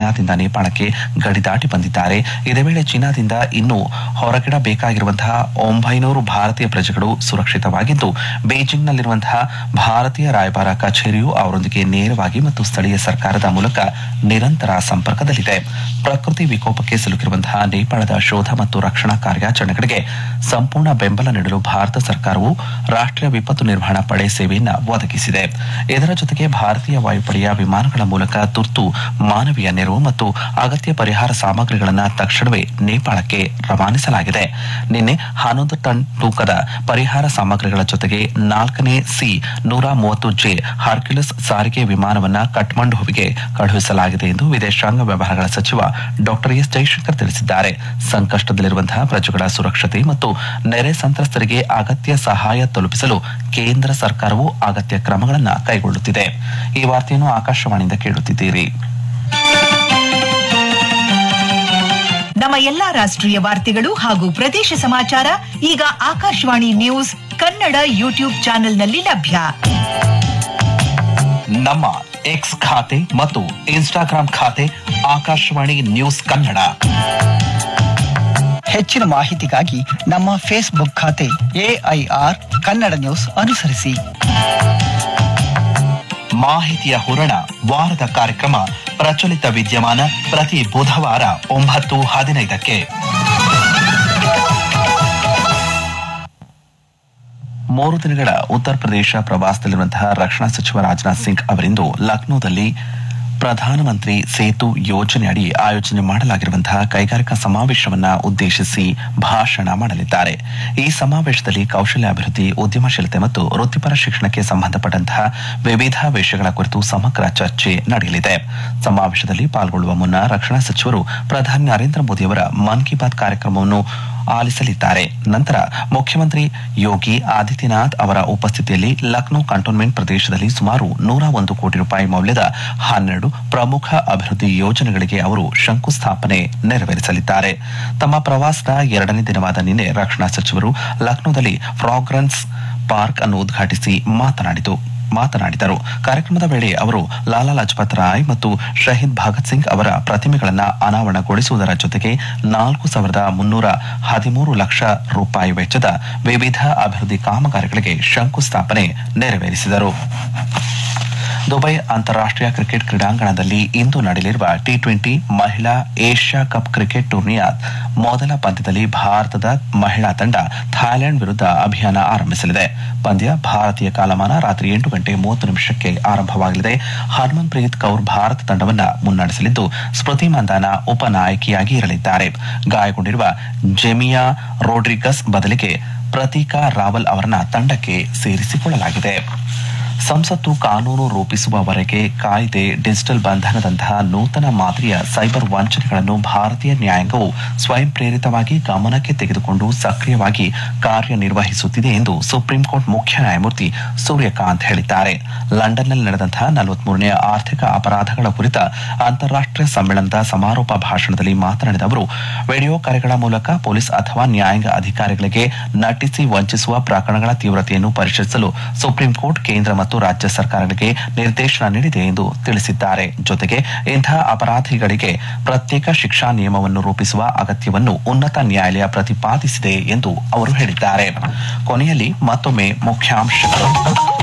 ಚೀನಾದಿಂದ ನೇಪಾಳಕ್ಕೆ ಗಡಿ ದಾಟಿ ಬಂದಿದ್ದಾರೆ ಇದೇ ವೇಳೆ ಚೀನಾದಿಂದ ಇನ್ನೂ ಹೊರಗಿಡಬೇಕಾಗಿರುವಂತಹ ಒಂಬೈನೂರು ಭಾರತೀಯ ಪ್ರಜೆಗಳು ಸುರಕ್ಷಿತವಾಗಿದ್ದು ಬೀಜಿಂಗ್ನಲ್ಲಿರುವಂತಹ ಭಾರತೀಯ ರಾಯಭಾರ ಕಚೇರಿಯು ಅವರೊಂದಿಗೆ ನೇರವಾಗಿ ಮತ್ತು ಸ್ಥಳೀಯ ಸರ್ಕಾರದ ಮೂಲಕ ನಿರಂತರ ಸಂಪರ್ಕದಲ್ಲಿದೆ ಪ್ರಕೃತಿ ವಿಕೋಪಕ್ಕೆ ಸಿಲುಕಿರುವಂತಹ ನೇಪಾಳದ ಶೋಧ ಮತ್ತು ರಕ್ಷಣಾ ಕಾರ್ಯಾಚರಣೆಗಳಿಗೆ ಸಂಪೂರ್ಣ ಬೆಂಬಲ ನೀಡಲು ಭಾರತ ಸರ್ಕಾರವು ರಾಷ್ಟ್ರೀಯ ವಿಪತ್ತು ನಿರ್ವಹಣಾ ಪಡೆ ಸೇವೆಯನ್ನು ಒದಗಿಸಿದೆ ಇದರ ಜೊತೆಗೆ ಭಾರತೀಯ ವಾಯುಪಡೆಯ ವಿಮಾನಗಳ ಮೂಲಕ ತುರ್ತು ಮಾನವೀಯ ನೆರವು ಮತ್ತು ಅಗತ್ಯ ಪರಿಹಾರ ಸಾಮಗ್ರಿಗಳನ್ನು ತಕ್ಷಣವೇ ನೇಪಾಳಕ್ಕೆ ರವಾನಿಸಲಾಗಿದೆ ನಿನ್ನೆ ಹನ್ನೊಂದು ಟನ್ ತೂಕದ ಪರಿಹಾರ ಸಾಮಗ್ರಿಗಳ ಜೊತೆಗೆ ನಾಲ್ಕನೇ ಸಿ ನೂರ ಮೂವತ್ತು ಜೆ ಹಾರ್ಕ್ಯುಲಸ್ ಸಾರಿಗೆ ವಿಮಾನವನ್ನ ಕಠ್ಮಂಡುವಿಗೆ ಕಳುಹಿಸಲಾಗಿದೆ ಎಂದು ವಿದೇಶಾಂಗ ವ್ಯವಹಾರಗಳ ಸಚಿವ ಡಾಕ್ಟರ್ ಎಸ್ ಜೈಶಂಕರ್ ತಿಳಿಸಿದ್ದಾರೆ ಸಂಕಷ್ಟದಲ್ಲಿರುವಂತಹ ಪ್ರಜೆಗಳ ಸುರಕ್ಷತೆ ಮತ್ತು ನೆರೆ ಸಂತ್ರಸ್ತರಿಗೆ ಅಗತ್ಯ ಸಹಾಯ ತಲುಪಿಸಲು ಕೇಂದ್ರ ಸರ್ಕಾರವು ಅಗತ್ಯ ಕ್ರಮಗಳನ್ನು ಕೈಗೊಳ್ಳುತ್ತಿದೆ ಈ ವಾರ್ತೆಯನ್ನು ಆಕಾಶವಾಣಿಯಿಂದ ಕೇಳುತ್ತಿದ್ದೀರಿ ನಮ್ಮ ಎಲ್ಲಾ ರಾಷ್ಟ್ರೀಯ ವಾರ್ತೆಗಳು ಹಾಗೂ ಪ್ರದೇಶ ಸಮಾಚಾರ ಈಗ ಆಕಾಶವಾಣಿ ನ್ಯೂಸ್ ಕನ್ನಡ ಯೂಟ್ಯೂಬ್ ಚಾನೆಲ್ನಲ್ಲಿ ಲಭ್ಯ ನಮ್ಮ ಎಕ್ಸ್ ಖಾತೆ ಮತ್ತು ಇನ್ಸ್ಟಾಗ್ರಾಂ ಖಾತೆ ಆಕಾಶವಾಣಿ ನ್ಯೂಸ್ ಕನ್ನಡ ಹೆಚ್ಚಿನ ಮಾಹಿತಿಗಾಗಿ ನಮ್ಮ ಫೇಸ್ಬುಕ್ ಖಾತೆ ಎಐಆರ್ ಕನ್ನಡ ನ್ಯೂಸ್ ಅನುಸರಿಸಿ ಮಾಹಿತಿಯ ಹೂರಣ ವಾರದ ಕಾರ್ಯಕ್ರಮ ಪ್ರಚಲಿತ ವಿದ್ಯಮಾನ ಪ್ರತಿ ಬುಧವಾರ ಒಂಬತ್ತು ಹದಿನೈದಕ್ಕೆ ಮೂರು ದಿನಗಳ ಉತ್ತರ ಪ್ರದೇಶ ಪ್ರವಾಸದಲ್ಲಿರುವಂತಹ ರಕ್ಷಣಾ ಸಚಿವ ರಾಜನಾಥ್ ಸಿಂಗ್ ಅವರಿಂದು ಲಕ್ನೋದಲ್ಲಿ ಪ್ರಧಾನಮಂತ್ರಿ ಸೇತು ಯೋಜನೆಯಡಿ ಆಯೋಜನೆ ಮಾಡಲಾಗಿರುವಂತಹ ಕೈಗಾರಿಕಾ ಸಮಾವೇಶವನ್ನ ಉದ್ದೇಶಿಸಿ ಭಾಷಣ ಮಾಡಲಿದ್ದಾರೆ ಈ ಸಮಾವೇಶದಲ್ಲಿ ಕೌಶಲ್ಯಾಭಿವೃದ್ಧಿ ಉದ್ಯಮಶೀಲತೆ ಮತ್ತು ವೃತ್ತಿಪರ ಶಿಕ್ಷಣಕ್ಕೆ ಸಂಬಂಧಪಟ್ಟಂತಹ ವಿವಿಧ ವಿಷಯಗಳ ಕುರಿತು ಸಮಗ್ರ ಚರ್ಚೆ ನಡೆಯಲಿದೆ ಸಮಾವೇಶದಲ್ಲಿ ಪಾಲ್ಗೊಳ್ಳುವ ಮುನ್ನ ರಕ್ಷಣಾ ಸಚಿವರು ಪ್ರಧಾನಿ ನರೇಂದ್ರ ಮೋದಿಯವರ ಮನ್ ಕಿ ಬಾತ್ ಕಾರ್ಯಕ್ರಮವನ್ನು ಆಲಿಸಲಿದ್ದಾರೆ ನಂತರ ಮುಖ್ಯಮಂತ್ರಿ ಯೋಗಿ ಆದಿತ್ಯನಾಥ್ ಅವರ ಉಪಸ್ಥಿತಿಯಲ್ಲಿ ಲಕ್ನೋ ಕಂಟೋನ್ಮೆಂಟ್ ಪ್ರದೇಶದಲ್ಲಿ ಸುಮಾರು ನೂರ ಒಂದು ಕೋಟಿ ರೂಪಾಯಿ ಮೌಲ್ಯದ ಹನ್ನೆರಡು ಪ್ರಮುಖ ಅಭಿವೃದ್ಧಿ ಯೋಜನೆಗಳಿಗೆ ಅವರು ಶಂಕುಸ್ಥಾಪನೆ ನೆರವೇರಿಸಲಿದ್ದಾರೆ ತಮ್ಮ ಪ್ರವಾಸದ ಎರಡನೇ ದಿನವಾದ ನಿನ್ನೆ ರಕ್ಷಣಾ ಸಚಿವರು ಲಕ್ನೋದಲ್ಲಿ ಫ್ರಾಗ್ರೆನ್ಸ್ ಪಾರ್ಕ್ ಅನ್ನು ಉದ್ಘಾಟಿಸಿ ಮಾತನಾಡಿತು ಮಾತನಾಡಿದರು ಕಾರ್ಯಕ್ರಮದ ವೇಳೆ ಅವರು ಲಾಲಾ ಲಜಪತ್ ರಾಯ್ ಮತ್ತು ಶಹೀದ್ ಭಗತ್ ಸಿಂಗ್ ಅವರ ಪ್ರತಿಮೆಗಳನ್ನು ಅನಾವರಣಗೊಳಿಸುವುದರ ಜೊತೆಗೆ ನಾಲ್ಕು ಸಾವಿರದ ಮುನ್ನೂರ ಹದಿಮೂರು ಲಕ್ಷ ರೂಪಾಯಿ ವೆಚ್ಚದ ವಿವಿಧ ಅಭಿವೃದ್ಧಿ ಕಾಮಗಾರಿಗಳಿಗೆ ಶಂಕುಸ್ಥಾಪನೆ ನೆರವೇರಿಸಿದರು ದುಬೈ ಅಂತಾರಾಷ್ಟೀಯ ಕ್ರಿಕೆಟ್ ಕ್ರೀಡಾಂಗಣದಲ್ಲಿ ಇಂದು ನಡೆಯಲಿರುವ ಟಿ ಟ್ವೆಂಟಿ ಮಹಿಳಾ ಏಷ್ಯಾ ಕಪ್ ಕ್ರಿಕೆಟ್ ಟೂರ್ನಿಯ ಮೊದಲ ಪಂದ್ಯದಲ್ಲಿ ಭಾರತದ ಮಹಿಳಾ ತಂಡ ಥಾಯ್ಲೆಂಡ್ ವಿರುದ್ಧ ಅಭಿಯಾನ ಆರಂಭಿಸಲಿದೆ ಪಂದ್ಯ ಭಾರತೀಯ ಕಾಲಮಾನ ರಾತ್ರಿ ಎಂಟು ಗಂಟೆ ಮೂವತ್ತು ನಿಮಿಷಕ್ಕೆ ಆರಂಭವಾಗಲಿದೆ ಹರ್ಮನ್ ಪ್ರೀತ್ ಕೌರ್ ಭಾರತ ತಂಡವನ್ನ ಮುನ್ನಡೆಸಲಿದ್ದು ಸ್ಮೃತಿ ಮಂದಾನ ಉಪನಾಯಕಿಯಾಗಿ ಇರಲಿದ್ದಾರೆ ಗಾಯಗೊಂಡಿರುವ ಜೆಮಿಯಾ ರೋಡ್ರಿಗಸ್ ಬದಲಿಗೆ ಪ್ರತೀಕಾ ರಾವಲ್ ಅವರನ್ನ ತಂಡಕ್ಕೆ ಸೇರಿಸಿಕೊಳ್ಳಲಾಗಿದೆ ಸಂಸತ್ತು ಕಾನೂನು ರೂಪಿಸುವವರೆಗೆ ಕಾಯ್ದೆ ಡಿಜಿಟಲ್ ಬಂಧನದಂತಹ ನೂತನ ಮಾದರಿಯ ಸೈಬರ್ ವಂಚನೆಗಳನ್ನು ಭಾರತೀಯ ನ್ಯಾಯಾಂಗವು ಸ್ವಯಂ ಪ್ರೇರಿತವಾಗಿ ಗಮನಕ್ಕೆ ತೆಗೆದುಕೊಂಡು ಸಕ್ರಿಯವಾಗಿ ಕಾರ್ಯನಿರ್ವಹಿಸುತ್ತಿದೆ ಎಂದು ಸುಪ್ರೀಂ ಕೋರ್ಟ್ ಮುಖ್ಯ ನ್ಯಾಯಮೂರ್ತಿ ಸೂರ್ಯಕಾಂತ್ ಹೇಳಿದ್ದಾರೆ ಲಂಡನ್ನಲ್ಲಿ ನಡೆದಂತಹ ನಲವತ್ಮೂರನೇ ಆರ್ಥಿಕ ಅಪರಾಧಗಳ ಕುರಿತ ಅಂತಾರಾಷ್ಟೀಯ ಸಮ್ಮೇಳನದ ಸಮಾರೋಪ ಭಾಷಣದಲ್ಲಿ ಮಾತನಾಡಿದ ಅವರು ವಿಡಿಯೋ ಕರೆಗಳ ಮೂಲಕ ಪೊಲೀಸ್ ಅಥವಾ ನ್ಯಾಯಾಂಗ ಅಧಿಕಾರಿಗಳಿಗೆ ನಟಿಸಿ ವಂಚಿಸುವ ಪ್ರಕರಣಗಳ ತೀವ್ರತೆಯನ್ನು ಪರಿಶೀಲಿಸಲು ಸುಪ್ರೀಂ ಕೋರ್ಟ್ ಕೇಂದ್ರ ಮತ್ತು ರಾಜ್ಯ ಸರ್ಕಾರಗಳಿಗೆ ನಿರ್ದೇಶನ ನೀಡಿದೆ ಎಂದು ತಿಳಿಸಿದ್ದಾರೆ ಜೊತೆಗೆ ಇಂತಹ ಅಪರಾಧಿಗಳಿಗೆ ಪ್ರತ್ಯೇಕ ಶಿಕ್ಷಾ ನಿಯಮವನ್ನು ರೂಪಿಸುವ ಅಗತ್ಯವನ್ನು ಉನ್ನತ ನ್ಯಾಯಾಲಯ ಪ್ರತಿಪಾದಿಸಿದೆ ಎಂದು ಅವರು ಹೇಳಿದ್ದಾರೆ ಕೊನೆಯಲ್ಲಿ ಮತ್ತೊಮ್ಮೆ ಮುಖ್ಯಾಂಶಗಳು